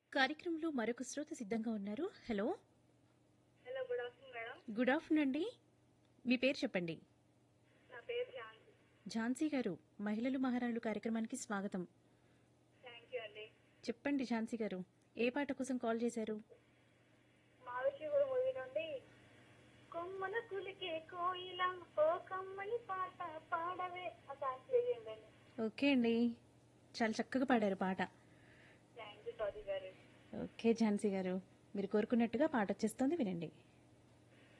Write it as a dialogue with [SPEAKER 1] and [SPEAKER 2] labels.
[SPEAKER 1] కార్యక్రమంలో మరొక శ్రోత సిద్ధంగా ఉన్నారు hello
[SPEAKER 2] hello good afternoon madam
[SPEAKER 1] good afternoon అండి మీ పేరు చెప్పండి
[SPEAKER 2] నా పేరు ఝాన్సీ
[SPEAKER 1] ఝాన్సీ గారు మహిళలు మహారాణులు కార్యక్రమానికి స్వాగతం
[SPEAKER 2] థ్యాంక్ యూ అండి
[SPEAKER 1] చెప్పండి ఝాన్సీ గారు ఏ పాట కోసం కాల్ చేశారు
[SPEAKER 2] మావిశివుడు మూవీ నుండి కొమ్మన కులికే కోయిల ఓ కమ్మని పాట పాడవే ఆ సాంగ్ ప్లే చేయండి
[SPEAKER 1] ఓకే అండి చాలా చక్కగా పాడారు పాట
[SPEAKER 2] థ్యాంక్ యూ సౌదీ గారు
[SPEAKER 1] ఓకే ఝాన్సీ గారు మీరు కోరుకున్నట్టుగా పాట వచ్చేస్తుంది వినండి